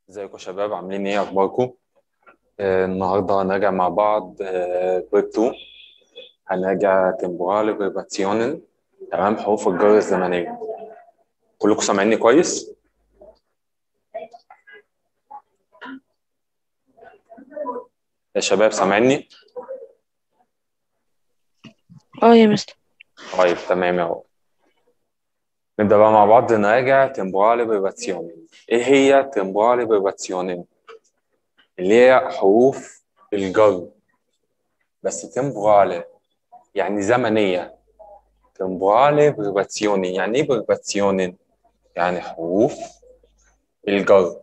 ازيكم يا شباب عاملين ايه اخباركم آه النهارده هنراجع مع بعض آه ويب 2 هنراجع تمبورال فيرباتيونن تمام حروف الجر الزمنيه كلكم سامعيني كويس يا شباب سامعيني اه يا مستر طيب تمام يا رب نبدا بقى مع بعض نراجع تمبورال فيرباتيونن ايه هي تمبورال فيرباتيونن اللي هي حروف الجر بس تمبورال يعني زمنية temporale verbazioni يعني ايه verbazioni يعني حروف الجر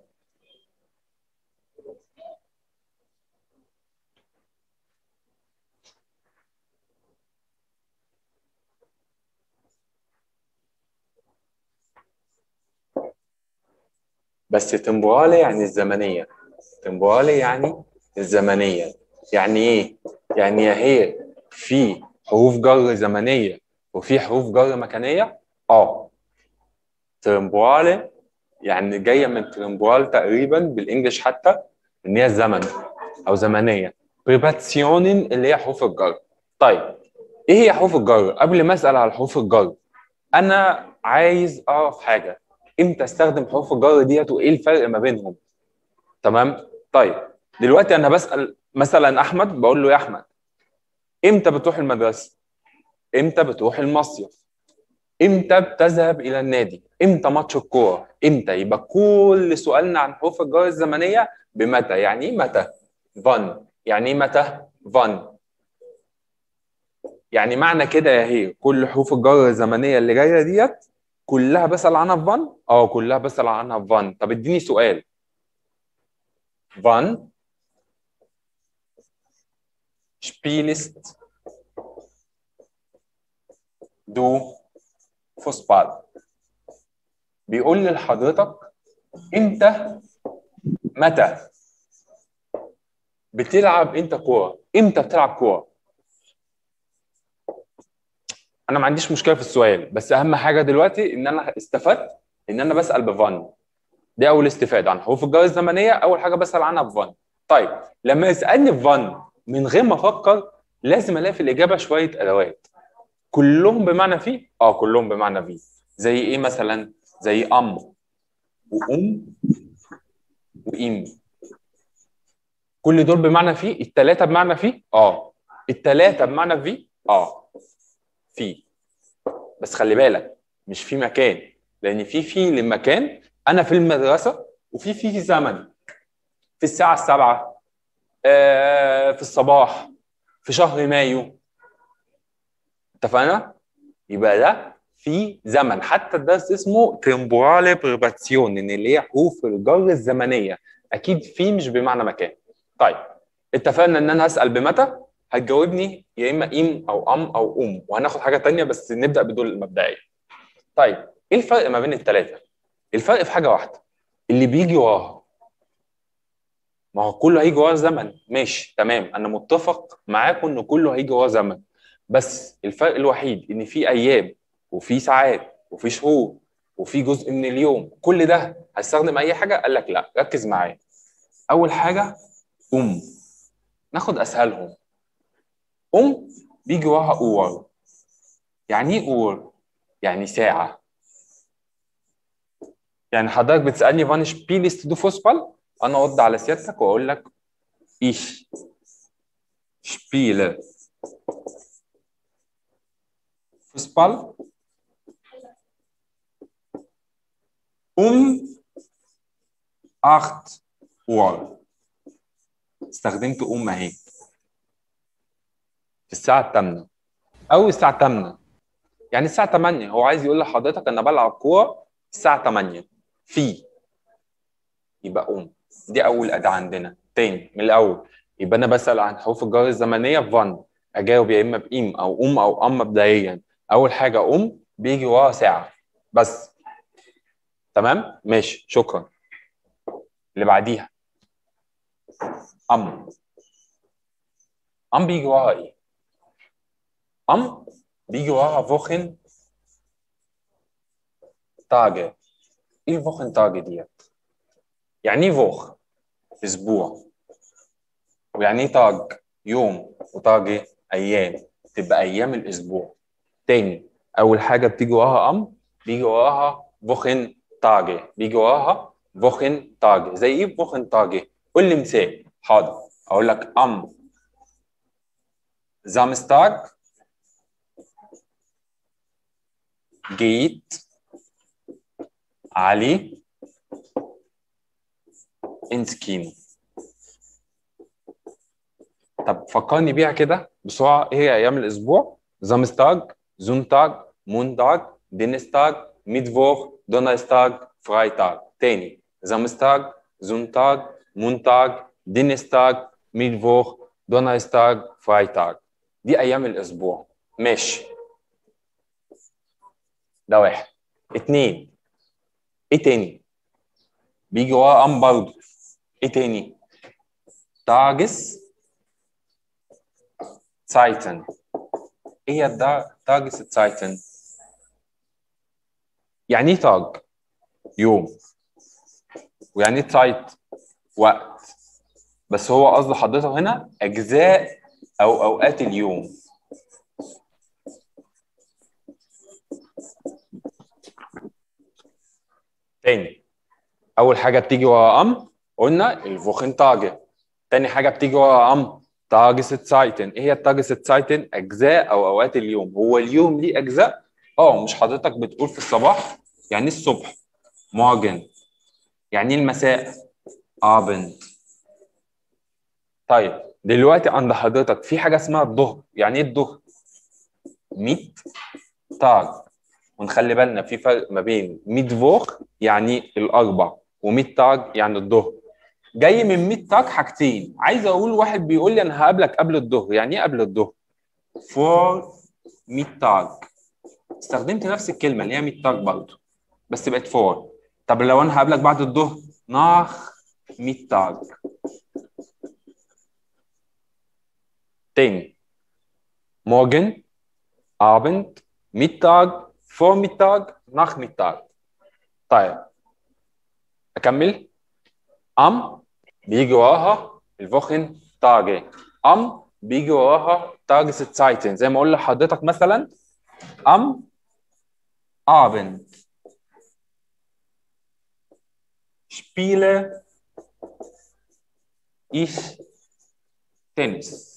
بس temporale يعني الزمنية temporale يعني الزمنية يعني ايه؟ يعني يا هي في حروف جر زمنية وفي حروف جر مكانية؟ اه ترمبوالي يعني جاية من ترمبوال تقريبا بالانجلش حتى ان هي زمن او زمنية بريباتسيونين اللي هي حروف الجر طيب ايه هي حروف الجر؟ قبل ما اسأل على حروف الجر انا عايز اعرف حاجة امتى استخدم حروف الجر ديت وايه الفرق ما بينهم تمام؟ طيب دلوقتي انا بسأل مثلا احمد بقول له يا احمد امتى بتروح المدرسة؟ امتى بتروح المصيف امتى بتذهب الى النادي امتى ماتش الكوره امتى يبقى كل سؤالنا عن حروف الجر الزمنيه بمتى يعني ايه متى فان يعني ايه متى فان يعني معنى كده يا هي كل حروف الجر الزمنيه اللي جايه ديت كلها بسال عنها في فان اه كلها بسال عنها في فان طب اديني سؤال فان spielst du فوسبال بيقول لحضرتك انت متى بتلعب انت كوره امتى بتلعب كوره انا ما عنديش مشكله في السؤال بس اهم حاجه دلوقتي ان انا استفدت ان انا بسال بفان دي اول استفاده عن حروف الجر الزمنيه اول حاجه بسال عنها بفان طيب لما يسالني بفان من غير ما افكر لازم الاقي في الاجابه شويه ادوات كلهم بمعنى في اه كلهم بمعنى في زي ايه مثلا زي ام وام وام كل دول بمعنى في الثلاثه بمعنى في اه الثلاثه بمعنى في اه في بس خلي بالك مش في مكان لان في في لمكان انا في المدرسه وفي في زمن في الساعه السابعه آه في الصباح في شهر مايو اتفقنا؟ يبقى ده في زمن حتى الدرس اسمه تمبورالي بريباتيون ان اللي هي حروف الجر الزمنيه اكيد في مش بمعنى مكان طيب اتفقنا ان انا هسال بمتى هتجاوبني يا اما ام او ام او ام وهناخد حاجه تانية بس نبدا بدول المبدئيه طيب ايه الفرق ما بين الثلاثه الفرق في حاجه واحده اللي بيجي وراها ما هو كله هيجي وراه زمن ماشي تمام انا متفق معاكم ان كله هيجي وراه زمن بس الفرق الوحيد ان في ايام وفي ساعات وفي شهور وفي جزء من اليوم كل ده هستخدم اي حاجه قال لك لا ركز معايا اول حاجه ام ناخد اسهلهم ام بيجي وراها اور يعني ايه اور يعني ساعه يعني حضرتك بتسالني فان شبيلست دو فوسبال انا ارد على سيادتك واقول لك ايش شبيله Fußball um 8 Uhr استخدمت أم أهي في الساعة الثامنة أو الساعة 8 يعني الساعة 8 هو عايز يقول لحضرتك أنا بلعب كورة الساعة 8 في يبقى أم دي أول أداة عندنا تاني من الأول يبقى أنا بسأل عن حروف الجر الزمنية فان أجاوب يا إما بإم أو أم أو أم مبدئيا اول حاجه ام بيجي وراها ساعه بس تمام ماشي شكرا اللي بعديها ام ام بيجي وراها ايه ام بيجي وراها فوخن تاجه ايه الفوخن تاجه ديت يعني ايه فوخ اسبوع ويعني ايه تاج يوم وتاج ايه ايام تبقى ايام الاسبوع تاني اول حاجه بتيجي وراها ام بيجي وراها فوخن تاج بيجي وراها فوخن تاج زي ايه فوخن تاج قول لي مثال حاضر اقول لك ام Samstag geht Ali ins Kino. طب فكرني بيها كده بسرعة ايه هي أيام الأسبوع؟ Samstag, Sonntag, Montag, Dienstag, Mittwoch, Donnerstag, Freitag. تاني Samstag, Sonntag, Montag, Dienstag, Mittwoch, Donnerstag, Freitag. دي ايام الاسبوع ماشي ده واحد اتنين ايه تاني بيجي ورا ام برضه ايه تاني تاجس زايتن ايه هي الدا تاجس زايتن يعني ايه تاج يوم ويعني ايه زايت وقت بس هو قصد حضرتك هنا اجزاء او اوقات اليوم تاني اول حاجه بتيجي ورا ام قلنا الفوخن تاج تاني حاجه بتيجي ورا ام تاجس زايتن ايه هي التاجس زايتن اجزاء او اوقات اليوم هو اليوم ليه اجزاء اه مش حضرتك بتقول في الصباح يعني ايه الصبح مورجن يعني ايه المساء ابند طيب دلوقتي عند حضرتك في حاجه اسمها الظهر يعني ايه الظهر 100 تاج ونخلي بالنا في فرق ما بين 100 فوخ يعني الاربع و100 تاج يعني الظهر جاي من 100 تاج حاجتين عايز اقول واحد بيقول لي انا هقابلك قبل الظهر يعني ايه قبل الظهر فور 100 تاج استخدمت نفس الكلمه اللي هي 100 تاج برضه بس بقت فور طب لو انا هقابلك بعد الظهر ناخ 100 تاج تاني morgen Abend Mittag Vormittag Nachmittag طيب اكمل ام بيجي وراها الفوخن تاج ام بيجي وراها تاج زايتن زي ما اقول لحضرتك مثلا ام Abend spiele ich Tennis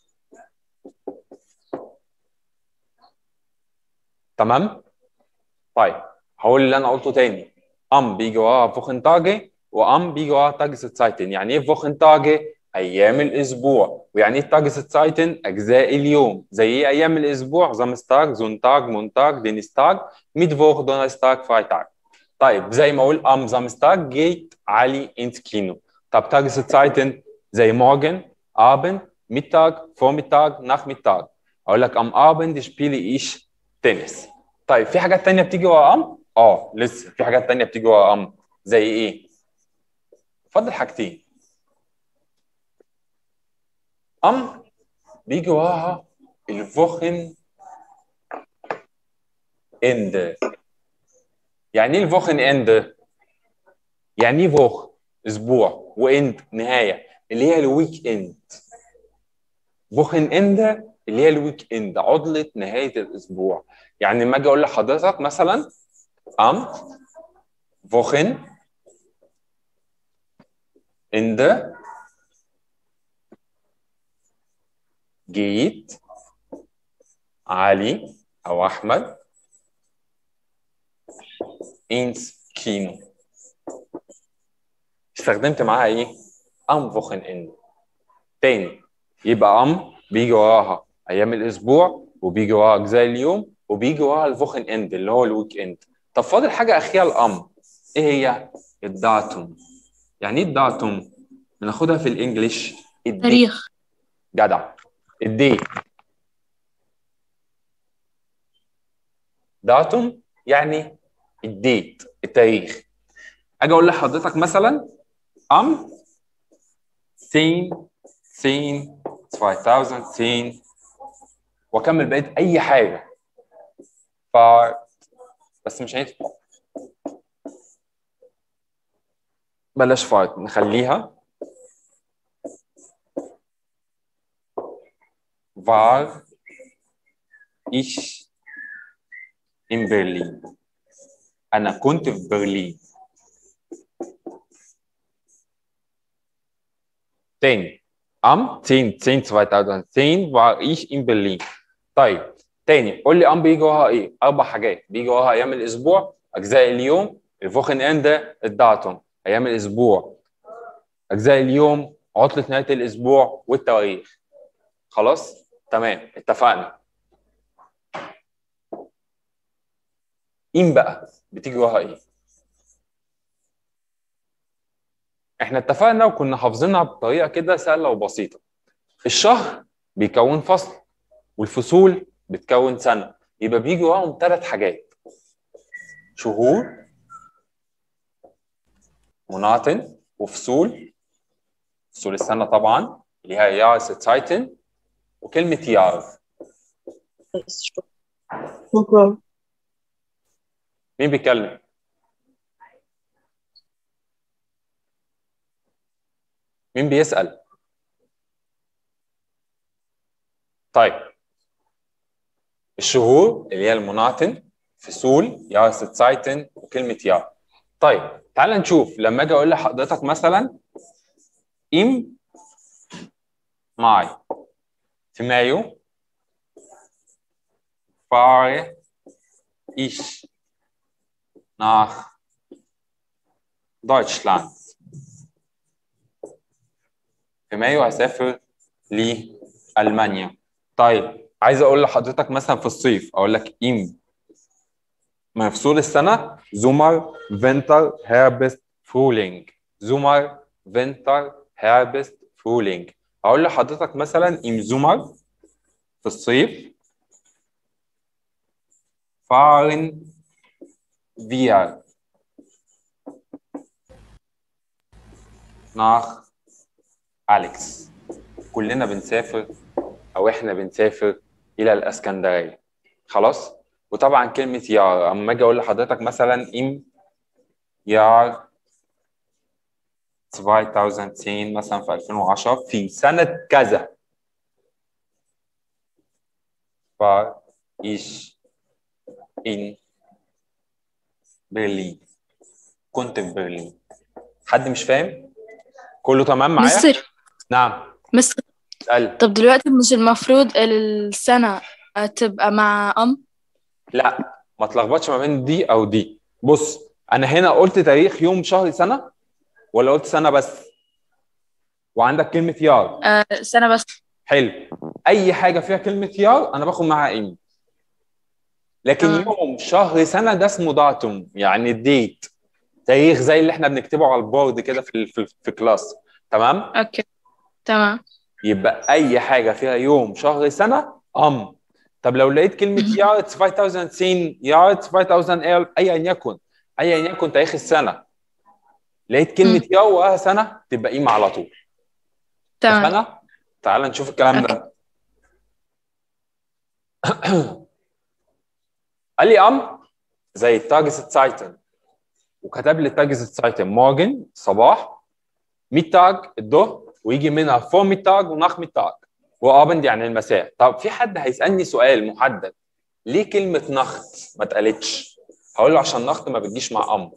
تمام طيب هقول اللي انا قلته تاني ام بيجي وراها فوخن تاج وام بيجي وراها تاج زايتن يعني ايه فوخن تاج ايام الاسبوع ويعني ايه تاج زايتن اجزاء اليوم زي ايه ايام الاسبوع زامستاج زونتاج مونتاج دينستاج ميدفوخ دونرستاج فرايتاج طيب زي ما اقول ام زامستاج جيت علي انت كينو طب تاج زايتن زي morgen abend mittag vormittag nachmittag اقول لك ام abend spiele ich تنس طيب في حاجات تانية بتيجي ورا ام اه لسه في حاجات تانية بتيجي ورا ام زي ايه فاضل حاجتين ام بيجي وراها الفوخن اند يعني ايه الفوخن اند يعني ايه فوخ اسبوع واند نهايه اللي هي الويك اند فوخن اند اللي هي الويك اند عطله نهايه الاسبوع يعني لما اجي اقول لحضرتك مثلا ام فوخن ende geht علي او احمد ins كينو استخدمت معاها ايه ام فوخن اند تاني يبقى ام بيجي وراها ايام الاسبوع وبيجي وراها اجزاء اليوم وبيجي وراها الفوخن اند اللي هو الويك اند طب فاضل حاجه اخيره الام ايه هي الداتوم يعني ايه الداتوم بناخدها في الانجليش الدي تاريخ جدع الدي داتوم يعني الديت التاريخ اجي اقول لحضرتك مثلا ام 10 10 2010 واكمل بقيه اي حاجه ف بس مش هينفع بلاش فايت نخليها war ich in Berlin أنا كنت في برلين تاني am 10 10 2010 war ich in Berlin طيب تاني قول لي ام بيجي وراها ايه؟ اربع حاجات بيجي وراها ايام الاسبوع اجزاء اليوم الفوخن اند الداتوم ايام الاسبوع اجزاء اليوم عطله نهايه الاسبوع والتواريخ خلاص تمام اتفقنا إيم بقى بتيجي وراها ايه؟ احنا اتفقنا وكنا حافظينها بطريقه كده سهله وبسيطه الشهر بيكون فصل والفصول بتكون سنه يبقى بيجي وراهم ثلاث حاجات شهور مناطن وفصول فصول السنه طبعا اللي هي يار سايتن وكلمه يار شكرا مين بيتكلم؟ مين بيسأل؟ طيب الشهور اللي هي المناطن فصول يا ستسايتن وكلمة يا طيب تعال نشوف لما اجي اقول لحضرتك مثلا im ماي في مايو fahre ich nach Deutschland في مايو هسافر لألمانيا طيب عايز اقول لحضرتك مثلا في الصيف اقول لك im مفصول السنة زومر فينتر هيربست فرولينج زومر فينتر هيربست فرولينج اقول لحضرتك مثلا im زومر في الصيف fahren wir nach أليكس كلنا بنسافر أو إحنا بنسافر إلى الإسكندرية خلاص وطبعا كلمة يار أما أجي أقول لحضرتك مثلا إم يار 2010 مثلا في 2010 في سنة كذا war ich in برلين كنت في برلين حد مش فاهم كله تمام معايا مستر نعم مستر اسال طب دلوقتي مش المفروض السنة تبقى مع أم لا ما تلخبطش ما بين دي او دي بص انا هنا قلت تاريخ يوم شهر سنه ولا قلت سنه بس وعندك كلمه يار آه سنة بس حلو اي حاجه فيها كلمه يار انا باخد معاها ام لكن آه. يوم شهر سنه ده اسمه داتوم يعني الديت تاريخ زي اللي احنا بنكتبه على البورد كده في في, في كلاس تمام أوكي تمام يبقى اي حاجه فيها يوم شهر سنه ام طب لو لقيت كلمه يارد 5010 يارد 5000 ايا يكن ايا يكن تاريخ السنه لقيت كلمه يا وراها سنه تبقى قيمه على طول تمام اتفقنا تعال نشوف الكلام ده قال لي ام زي التاجز سايتن وكتب لي التاجز سايتن مورجن صباح ميتاج الظهر ويجي منها فور ميتاج وناخ ميتاج وابند يعني المساء طب في حد هيسالني سؤال محدد ليه كلمه نخت ما اتقالتش هقول له عشان نخت ما بتجيش مع ام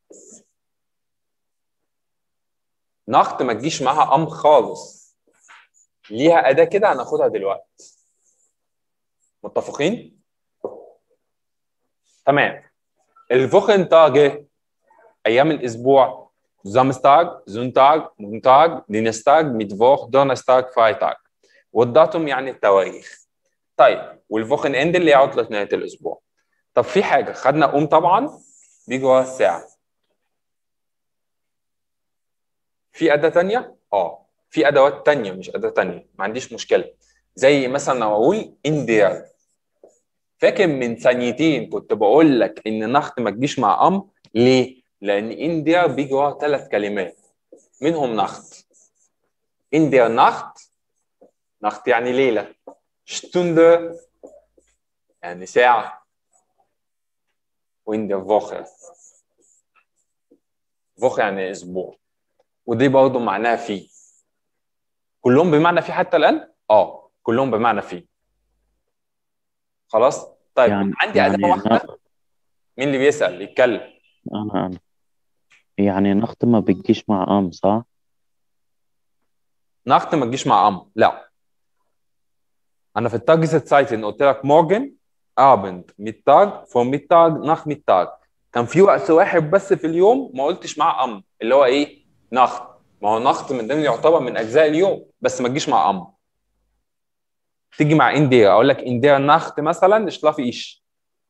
نخت ما تجيش معاها ام خالص ليها اداه كده هناخدها دلوقتي متفقين تمام الفوخن تاج ايام الاسبوع زامستاج زونتاج مونتاج دينستاج ميتفوخ دونستاج فرايتاج والداتوم يعني التواريخ طيب والفوخن اند اللي هي عطله نهايه الاسبوع طب في حاجه خدنا قوم طبعا بيجي ورا الساعه في اداه تانية اه في ادوات تانية مش اداه تانية ما عنديش مشكله زي مثلا لو اقول اندير فاكر من ثانيتين كنت بقول لك ان نخت ما تجيش مع ام ليه؟ لان اندير بيجي ورا ثلاث كلمات منهم نخت اندير نخت نخت يعني ليله شتوند يعني ساعه وإن der Woche Woche يعني اسبوع ودي برضه معناها في كلهم بمعنى في حتى الان اه كلهم بمعنى في خلاص طيب يعني عندي يعني اداه واحده مين اللي بيسال يتكلم أنا أنا يعني نخت ما بتجيش مع أم صح؟ نخت ما تجيش مع ام لا انا في التاج سايتن قلت لك مورجن ابند ميتاج فور ميتاج نخ ميتاج كان في وقت واحد بس في اليوم ما قلتش مع ام اللي هو ايه نخت ما هو نخت من ضمن يعتبر من اجزاء اليوم بس ما تجيش مع ام تيجي مع اندير اقول لك اندير نخت مثلا اشلافي ايش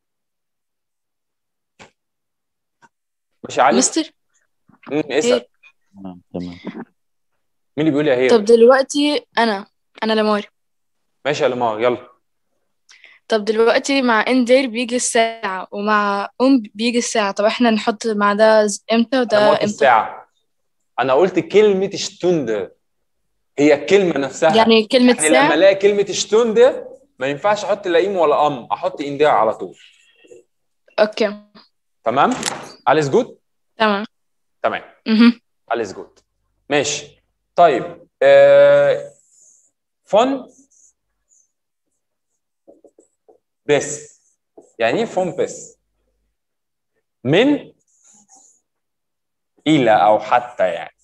ماشي يا علي مستر مم، اسال إيه؟ تمام تمام مين اللي بيقول يا هي طب دلوقتي انا انا لمار ماشي يا لمار يلا طب دلوقتي مع اندير بيجي الساعة ومع ام بيجي الساعة طب احنا نحط مع ده ز- امتى انا وده ما قلت امتى الساعه انا قلت كلمه شتوند هي الكلمه نفسها يعني كلمة يعني لما ساعة الاقي كلمه شتوند ما ينفعش احط لا ايم ولا ام احط اندير على طول اوكي تمام alles جود تمام تمام مهم. alles جود ماشي طيب آه فون بس يعني ايه فون بس من الى او حتى يعني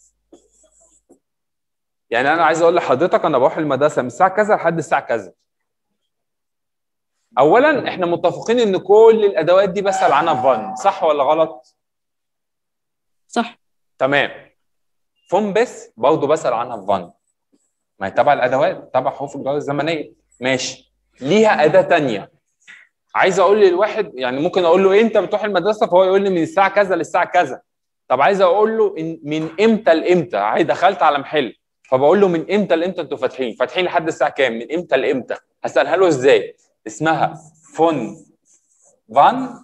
يعني انا عايز اقول لحضرتك انا بروح المدرسه من الساعه كذا لحد الساعه كذا اولا احنا متفقين ان كل الادوات دي بسال عنها فان صح ولا غلط صح تمام فون بس برضه بسال عنها فان ما هي تبع الادوات تبع حروف الجر الزمنيه ماشي ليها اداه تانية عايز اقول للواحد يعني ممكن اقول له إيه انت بتروح المدرسه فهو يقول لي من الساعه كذا للساعه كذا طب عايز اقول له إن من امتى لامتى عايز دخلت على محل فبقول له من امتى لامتى انتوا فاتحين فاتحين لحد الساعه كام من امتى لامتى هسالها له ازاي اسمها فون فان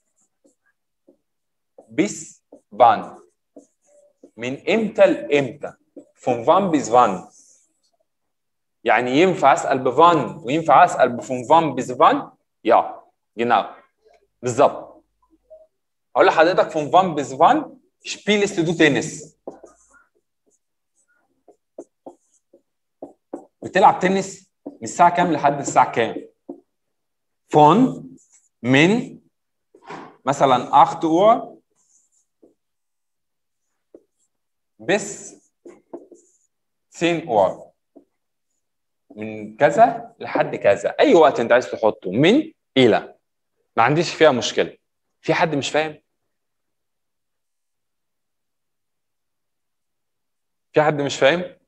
بيس فان من امتى لامتى فون فان بيس فان يعني ينفع اسال بفان وينفع اسال بفون فان بيس فان يا genau بالظبط هقول لحضرتك فون فان بيس فان spielst du تنس بتلعب تنس من الساعه كام لحد الساعه كام فون من مثلا 8 Uhr bis 10 Uhr من كذا لحد كذا اي وقت انت عايز تحطه من الى ما عنديش فيها مشكله في حد مش فاهم في حد مش فاهم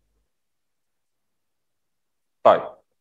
طيب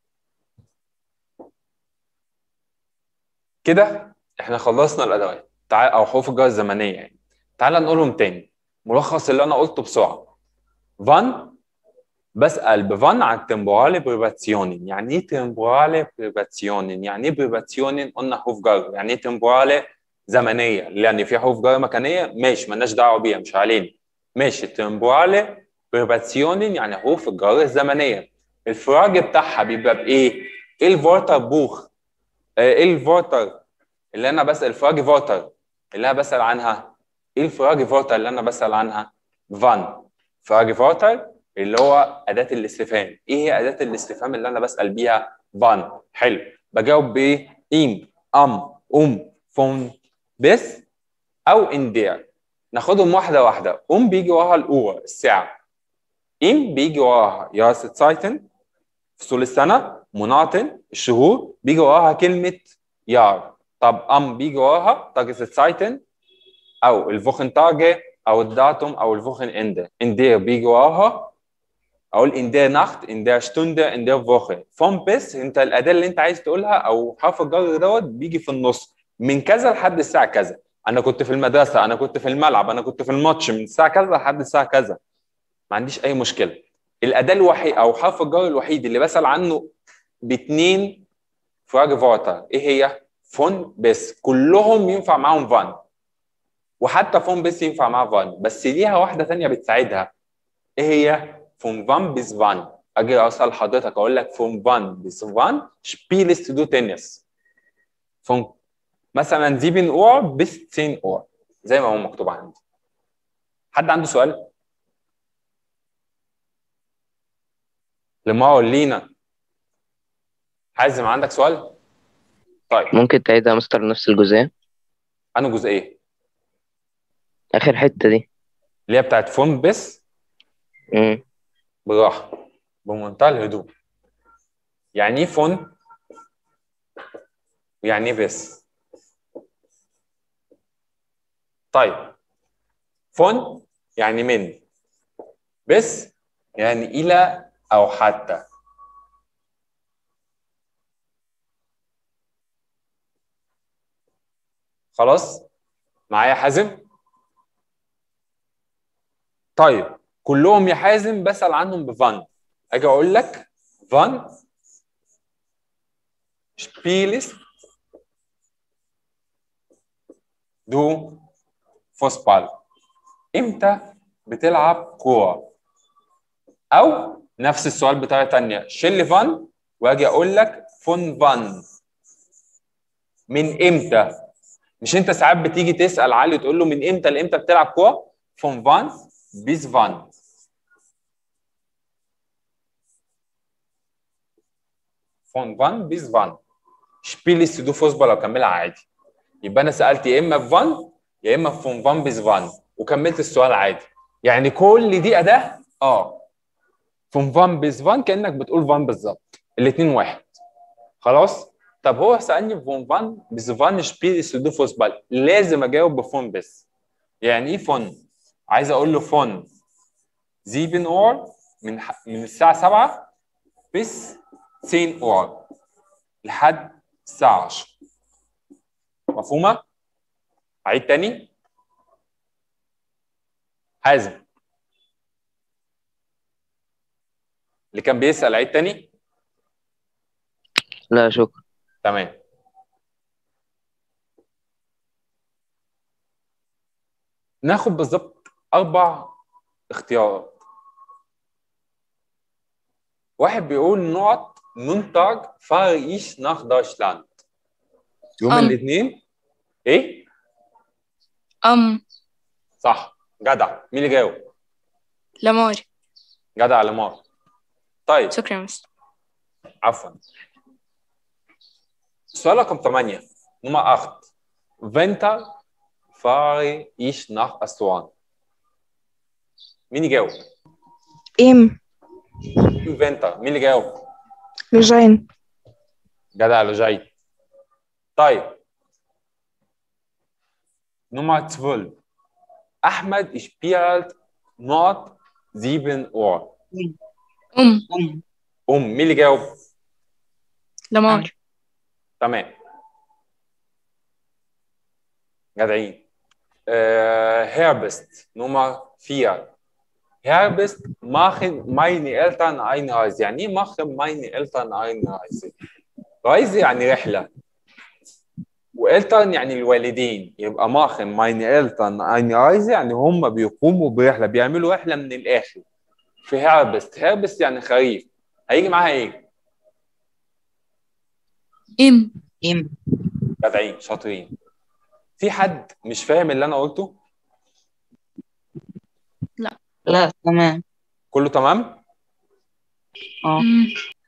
كده احنا خلصنا الادوات تعال او حروف الجر الزمنيه يعني تعال نقولهم تاني ملخص اللي انا قلته بسرعه فان بسأل بفان عن تمبورالي بريباتيونين يعني ايه تمبورالي بريباتيونين يعني ايه بريباتيونين قلنا حروف جر يعني ايه تمبورالي زمنيه يعني في حروف جر مكانيه ماشي مالناش دعوه بيها مش علينا ماشي تمبورالي بريباتيونين يعني حروف الجر الزمنيه الفراج بتاعها بيبقى بايه؟ ايه الفورتر بوخ؟ ايه الفورتر اللي انا بسال الفراج فورتر اللي انا بسال عنها ايه الفراج فورتر اللي انا بسال عنها؟ فان فراج فورتر اللي هو اداه الاستفهام ايه هي اداه الاستفهام اللي انا بسال بيها فان حلو بجاوب بايه ايم ام ام فون بس او اندير ناخدهم واحده واحده ام بيجي وراها الاولى الساعه ايم بيجي وراها ياس سايتن فصول السنه مناطن الشهور بيجي وراها كلمه يار طب ام بيجي وراها تاجس سايتن او الفوخن تاجي او الداتوم او الفوخن اند اندير بيجي وراها اقول ان der ناخت ان der Stunde ان der Woche فون بس انت الاداه اللي انت عايز تقولها او حرف الجر دوت بيجي في النص من كذا لحد الساعه كذا انا كنت في المدرسه انا كنت في الملعب انا كنت في الماتش من الساعه كذا لحد الساعه كذا ما عنديش اي مشكله الاداه الوحيد او حرف الجر الوحيد اللي بسال عنه باثنين فراج فورتر ايه هي فون بس كلهم ينفع معاهم فان وحتى فون بس ينفع معاها فان بس ليها واحده ثانيه بتساعدها ايه هي فون فان بيس فان اجي اوصل لحضرتك اقول لك فون فان بيس فان spielst du تنس فون مثلا 7 اور بيس 10 اور زي ما هو مكتوب عندي حد عنده سؤال لما لينا حازم عندك سؤال طيب ممكن تعيدها يا مستر نفس الجزئية انا جزئيه آخر حتة دي اللي هي بتاعت فون بس مم. براحه بمنتهى الهدوء يعني ايه فون ويعني ايه بس طيب فون يعني من بس يعني الى او حتى خلاص معايا حازم طيب كلهم يا حازم بسأل عنهم بفان اجي اقول لك فان spielst du Fußball امتى بتلعب كورة او نفس السؤال بطريقة تانية شيل فان واجي اقول لك فون فان من امتى مش انت ساعات بتيجي تسأل علي وتقول له من امتى لامتى بتلعب كورة فون فان بيس فان فون فان بيس فان spielst du Fußball لو كملها عادي يبقى انا سالت يا اما فان يا اما فون فان بيس فان وكملت السؤال عادي يعني كل دي اداه اه فون فان بيس فان كانك بتقول فان بالظبط الاثنين واحد خلاص طب هو سالني فون فان بيس فان spielst du Fußball لازم اجاوب بفون بس يعني ايه فون عايز اقول له فون 7 اور من ح- من الساعه 7 bis 10 اور لحد الساعة 10 مفهومة؟ أعيد تاني حازم اللي كان بيسأل عيد تاني لا شكرا تمام ناخد بالظبط أربع اختيارات واحد بيقول نقط منتج fahre ich nach Deutschland يوم أم. الاثنين ايه أم صح جدع مين اللي جاوب لامار جدع لمار طيب شكرا يا مستر عفوا السؤال رقم 8 نمرة 8 Winter fahre ich nach Aswan مين يجاوب؟ إيم فينتر مين اللي جاوب؟ لوجين جدع لجاي طيب نمرة 12 أحمد spielt not 7 Uhr أم أم مين اللي جاوب؟ لامار تمام جدعين äh, Herbst Nummer 4 Herbst machen meine Eltern eine Reise يعني ايه machen meine Eltern eine Reise Reise يعني رحلة وإلترن يعني الوالدين يبقى machen meine Eltern eine Reise يعني هم بيقوموا برحلة بيعملوا رحلة من الآخر في هيربست هيربست يعني خريف هيجي معاها ايه؟ إم إم جدعين شاطرين في حد مش فاهم اللي انا قلته لا تمام كله تمام اه أم.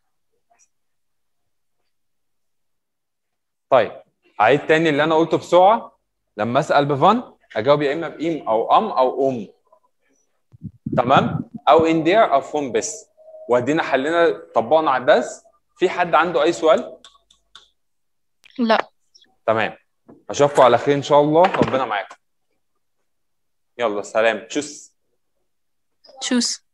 طيب عيد تاني اللي انا قلته بسرعه لما اسال بفان اجاوب يا اما بإيم او ام او ام تمام او ان دير او فون بس وادينا حلينا طبقنا على الدرس في حد عنده اي سؤال لا تمام اشوفكم على خير ان شاء الله ربنا معاكم يلا سلام تشوس تشوس